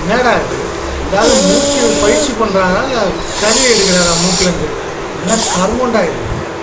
என்னடா இது ஏதாவது மூச்சு பயிற்சி பண்ணுறாங்க சளி எடுக்கிறாரா மூக்குலேருந்து என்ன கர்மண்டா இது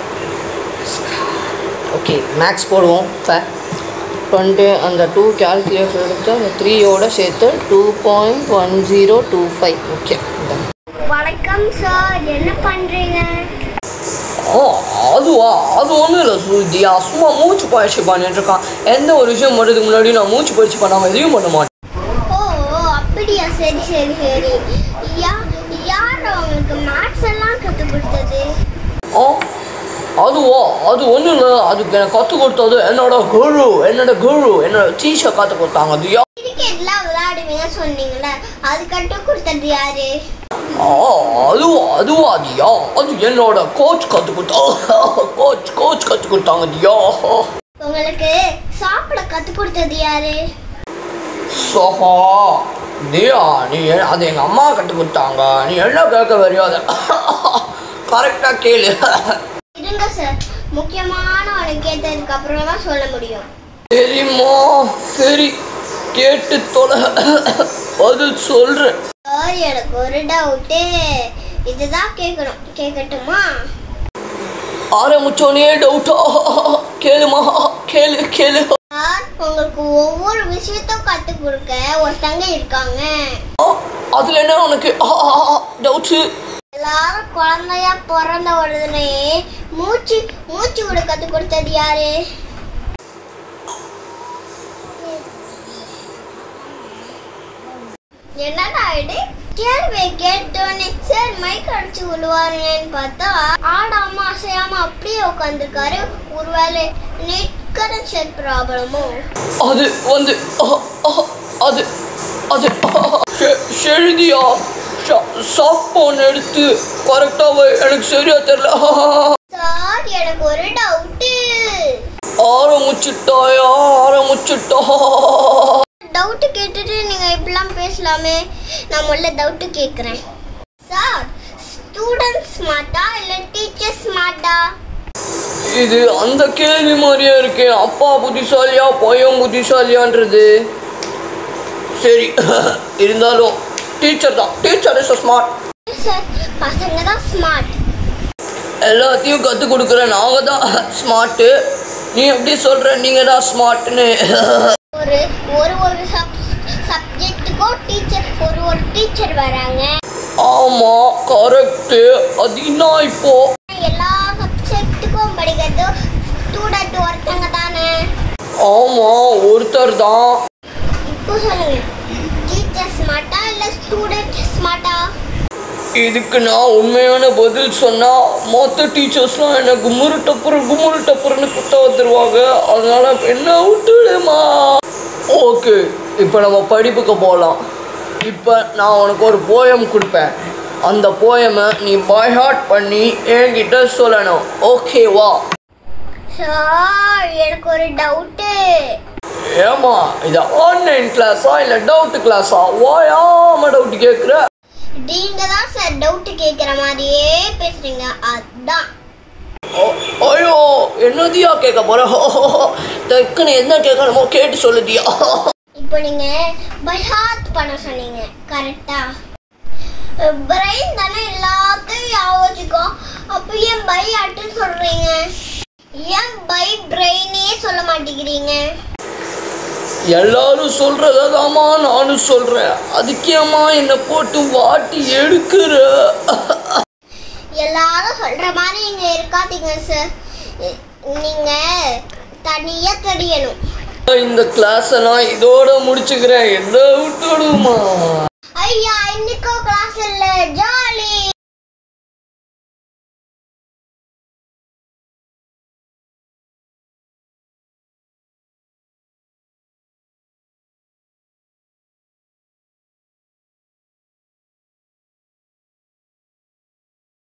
ஓகே மேக்ஸ் போடுவோம் இப்போ டுவெண்ட்டி அந்த டூ கேல்குலேட்டர் எடுத்து அந்த த்ரீயோட சேர்த்து two point one zero two five okay வணக்கம் சார் என்ன பண்றீங்க ஓ அதுவா அது ஒன்றும் இல்லை ஸ்ருதியா சும்மா மூச்சு பயிற்சி பண்ணிட்டு இருக்கான் எந்த ஒரு விஷயம் பண்ணுறதுக்கு முன்னாடி நான் மூச்சு பயிற்சி பண்ணாமல் எதையும் பண்ண மாட்டேன் ஓ அப்படியா சரி சரி சரி யா யார் உங்களுக்கு மேத்ஸ் எல்லாம் கற்றுக் கொடுத்தது ஆ அதுவா அது ஒன்றும் இல்லை அதுக்கு எனக்கு கற்றுக் கொடுத்தது என்னோட குரு என்னோட குரு என்னோட டீச்சர் கற்றுக் கொடுத்தாங்க அது யா கிரிக்கெட்லாம் விளையாடுவீங்க சொன்னீங்களே அது கற்றுக் கொடுத்தது யாரு ஆ அதுவா அதுவா அதியா அது என்னோட கோச் கற்றுக் கொடுத்தா கோச் கோச் கற்றுக் கொடுத்தாங்க அதியா உங்களுக்கு சாப்பிட கற்றுக் கொடுத்தது யாரு சோஹா தியா நீ எ- அது எங்கள் அம்மா கற்றுக் கொடுத்தாங்க நீ என்ன கேட்க வரையாத கரெக்டாக கேளு இருங்க சார் முக்கியமான ஒன்று கேட்டதுக்கு அப்புறம் தான் சொல்ல முடியும் சரிம்மா சரி கேட்டு தொலை பதில் சொல்கிறேன் சார் எனக்கு ஒரு டவுட்டு இதுதான் கேட்கணும் கேட்கட்டுமா ஆரம்பிச்சோனே டவுட்டா கேளுமா கேளு கேளு சார் உங்களுக்கு ஒவ்வொரு விஷயத்தையும் கற்றுக் கொடுக்க ஒருத்தங்க இருக்காங்க ஆ, அதுல என்ன உனக்கு டவுட்ஸு எல்லாரும் குழந்தையா பிறந்த உடனே மூச்சு மூச்சு விட கத்து கொடுத்தது யாரு என்னடா இது கேள்வி கேட்டோன்னே சார் மைக் அடிச்சு விழுவாருன்னு பார்த்தா ஆடாம அசையாம அப்படியே உட்காந்துருக்காரு ஒருவேளை நெட் கனெக்ஷன் ப்ராப்ளமோ அது வந்து ஆ, ஆ, அது அது செ- செழுதியா சாஃப்ட் போன் எடுத்து கரெக்டாக எனக்கு சரியா தெரியல சார் எனக்கு ஒரு டவுட்டு ஆரம்பிச்சுட்டாயா ஆரம்பிச்சுட்டா டவுட்டு கேட்டுட்டு நீங்க இப்படிலாம் பேசலாமே நான் முதல்ல டவுட்டு கேட்குறேன் சார் ஸ்டூடெண்ட் ஸ்மார்ட்டா இல்லை டீச்சர் ஸ்மார்ட்டா இது அந்த கேள்வி மாதிரியே இருக்கே அப்பா புத்திசாலியா பையன் புத்திசாலியான்றது சரி இருந்தாலும் டீச்சர் தான் டீச்சர் இஸ் ஸ்மார்ட் சார் பசங்க தான் ஸ்மார்ட் எல்லாத்தையும் கற்றுக் கொடுக்குற நாங்கள் தான் ஸ்மார்ட்டு நீ எப்படி சொல்கிற நீங்கள் தான் ஸ்மார்ட்னு ஒரு ஒரு ஒரு சப் சப்ஜெக்ட்டுக்கும் டீச்சர் ஒரு ஒரு டீச்சர் வராங்க ஆமாம் கரெக்டு அது என்ன இப்போ எல்லா சப்ஜெக்ட்டுக்கும் படிக்கிறது ஸ்டூடெண்ட் ஒருத்தங்க தானே ஆமாம் ஒருத்தர் தான் இப்போ சொல்லுங்க டீச்சர் ஸ்மார்ட்டா இல்லை ஸ்டூடெண்ட் ஸ்மார்ட்டா இதுக்கு நான் உண்மையான பதில் சொன்னால் மொத்த டீச்சர்ஸ்லாம் என்னை குமுறு டப்புரு குமுறு டப்புருன்னு குத்த வந்துருவாங்க அதனால என்ன விட்டுடுமா ஓகே இப்போ நம்ம படிப்புக்கு போகலாம் இப்போ நான் உனக்கு ஒரு போயம் கொடுப்பேன் அந்த போயமை நீ பை ஹார்ட் பண்ணி என்கிட்ட சொல்லணும் ஓகேவா சார் எனக்கு ஒரு டவுட்டு ஏமா இது ஆன்லைன் கிளாஸா இல்லை டவுட் கிளாஸா வாயாம டவுட் கேட்குற நீங்க தான் சார் டவுட் கேட்குற மாதிரியே பேசுறீங்க அதான் ஓ- ஐயோ என்னதியா கேட்க போற டக்குன்னு என்ன கேட்கணுமோ கேட்டு சொல்லுதியா இப்போ நீங்க பைஹாத் பண்ண சொன்னீங்க கரெக்டா பிரெயின் தானே எல்லாத்தையும் ஞாபகம் வச்சுக்கோ அப்போ ஏன் பை அட்டு சொல்றீங்க ஏன் பை பிரெயினே சொல்ல மாட்டேங்கிறீங்க எல்லாரும் சொல்றதாமா நானும் சொல்றேன் அதுக்கேம்மா என்னை போட்டு வாட்டி எடுக்கிற எல்லாரும் சொல்ற மாதிரி நீங்க இருக்காதீங்க சார் நீங்க தனியா தெரியணும் இந்த கிளாஸை நான் இதோட முடிச்சுக்கிறேன் என்ன விட்டுடுமா ஐயா இன்னைக்கோ கிளாஸ் இல்ல ஜாலி